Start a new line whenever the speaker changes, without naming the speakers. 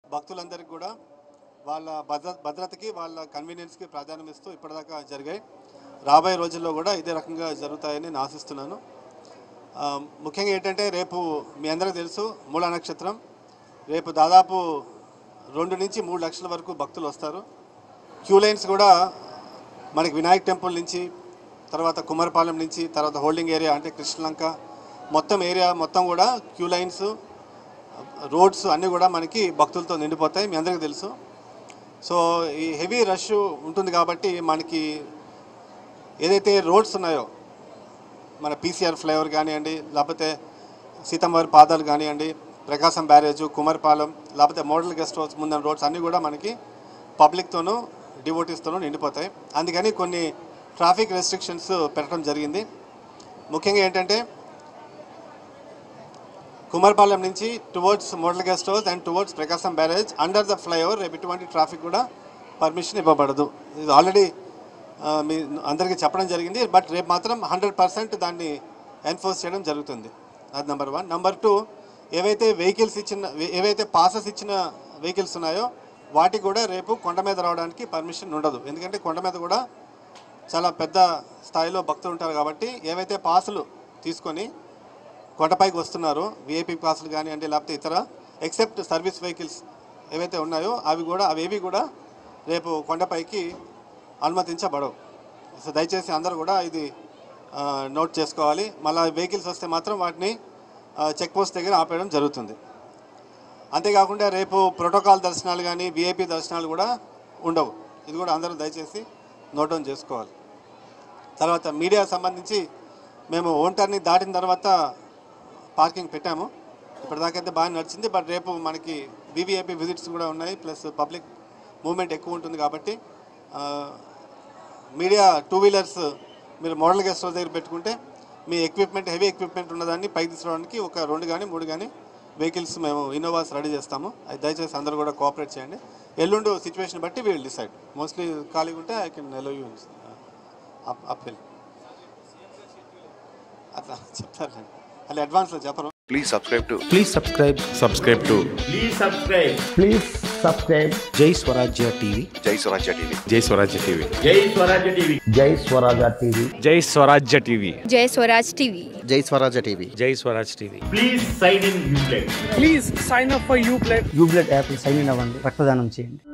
భక్తులందరికీ కూడా వాళ్ళ భద్ర భద్రతకి వాళ్ళ కన్వీనియన్స్కి ప్రాధాన్యం ఇస్తూ ఇప్పటిదాకా జరిగాయి రాబోయే రోజుల్లో కూడా ఇదే రకంగా జరుగుతాయని నేను ఆశిస్తున్నాను ఆ, ముఖ్యంగా ఏంటంటే రేపు మీ అందరికీ తెలుసు మూల నక్షత్రం రేపు దాదాపు రెండు నుంచి మూడు లక్షల వరకు భక్తులు వస్తారు క్యూ లైన్స్ కూడా మనకి వినాయక్ టెంపుల్ నుంచి తర్వాత కుమారపాలెం నుంచి తర్వాత హోల్డింగ్ ఏరియా అంటే కృష్ణలంక మొత్తం ఏరియా మొత్తం కూడా క్యూ లైన్స్ రోడ్స్ అన్నీ కూడా మనకి భక్తులతో నిండిపోతాయి మీ అందరికీ తెలుసు సో ఈ హెవీ రష్ ఉంటుంది కాబట్టి మనకి ఏదైతే రోడ్స్ ఉన్నాయో మన పీసీఆర్ ఫ్లైఓవర్ కానివ్వండి లేకపోతే సీతమ్మవారి పాదాలు కానివ్వండి ప్రకాశం బ్యారేజ్ కుమారపాలెం లేకపోతే మోడల్ గెస్ట్ హౌస్ ముందర రోడ్స్ అన్నీ కూడా మనకి పబ్లిక్తోనూ డివోటీస్తోనూ నిండిపోతాయి అందుకని కొన్ని ట్రాఫిక్ రెస్ట్రిక్షన్స్ పెట్టడం జరిగింది ముఖ్యంగా ఏంటంటే కుమారపాలెం నుంచి towards model guest house and towards Prakasam barrage under the flyover రేపు ఎటువంటి ట్రాఫిక్ కూడా పర్మిషన్ ఇవ్వబడదు ఇది ఆల్రెడీ ఆ, మీ అందరికీ చెప్పడం జరిగింది బట్ రేపు మాత్రం హండ్రెడ్ పర్సెంట్ దాన్ని ఎన్ఫోర్స్ చేయడం జరుగుతుంది అది నెంబర్ వన్ నెంబర్ టూ ఏవైతే వెహికల్స్ ఇచ్చిన ఏవైతే పాసెస్ ఇచ్చిన వెహికల్స్ ఉన్నాయో వాటికి కూడా రేపు కొండ మీద రావడానికి పర్మిషన్ ఉండదు ఎందుకంటే కొండ మీద కూడా చాలా పెద్ద స్థాయిలో భక్తులు ఉంటారు కాబట్టి ఏవైతే పాసులు తీసుకొని కొండపైకి వస్తున్నారో విఐపి పాసులు కానివ్వండి లేకపోతే ఇతర ఎక్సెప్ట్ సర్వీస్ వెహికల్స్ ఏవైతే ఉన్నాయో అవి కూడా అవేవి కూడా రేపు కొండపైకి అనుమతించబడవు సో దయచేసి అందరూ కూడా ఇది ఆ, నోట్ చేసుకోవాలి మళ్ళీ వెహికల్స్ వస్తే మాత్రం వాటిని ఆ, చెక్ పోస్ట్ దగ్గర ఆపేయడం జరుగుతుంది అంతేకాకుండా రేపు ప్రోటోకాల్ దర్శనాలు కానీ విఐపి దర్శనాలు కూడా ఉండవు ఇది కూడా అందరూ దయచేసి నోట్ డౌన్ చేసుకోవాలి తర్వాత మీడియా సంబంధించి మేము ఓంటర్ని దాటిన తర్వాత పార్కింగ్ పెట్టాము ఇప్పటిదాకైతే బాగా నడిచింది బట్ రేపు మనకి వివిఐపి విజిట్స్ కూడా ఉన్నాయి ప్లస్ పబ్లిక్ మూవ్మెంట్ ఎక్కువ ఉంటుంది కాబట్టి ఆ, మీడియా టూ వీలర్స్ మీరు మోడల్ గెస్ట్ హౌస్ దగ్గర పెట్టుకుంటే మీ ఎక్విప్మెంట్ హెవీ ఎక్విప్మెంట్ ఉన్నదాన్ని పైకి తీసుకురావడానికి ఒక రెండు కానీ మూడు కానీ వెహికల్స్ మేము ఇన్నోవాస్ రెడీ చేస్తాము అది దయచేసి అందరూ కూడా కోఆపరేట్ చేయండి ఎల్లుండు సిచ్యువేషన్ బట్టి వీల్ డిసైడ్ మోస్ట్లీ ఖాళీగా ఉంటే I can allow you appeal అట్లా చెప్తారులేండి అలా అడ్వాన్స్లో చెప్పరు
Please subscribe to
Please subscribe. Subscribe to
Please subscribe.
Please subscribe
Jai Swarajya TV.
Jai Swarajya TV.
Jai Swarajya TV.
Jai Swarajya TV.
Jai Swaraja TV.
Jai Swarajya TV.
జై Swaraj TV
Jai Swaraj TV
Jai Swaraj TV.
Please sign in Uplay.
Ublet app sign in అవ్వండి రక్తదానం చేయండి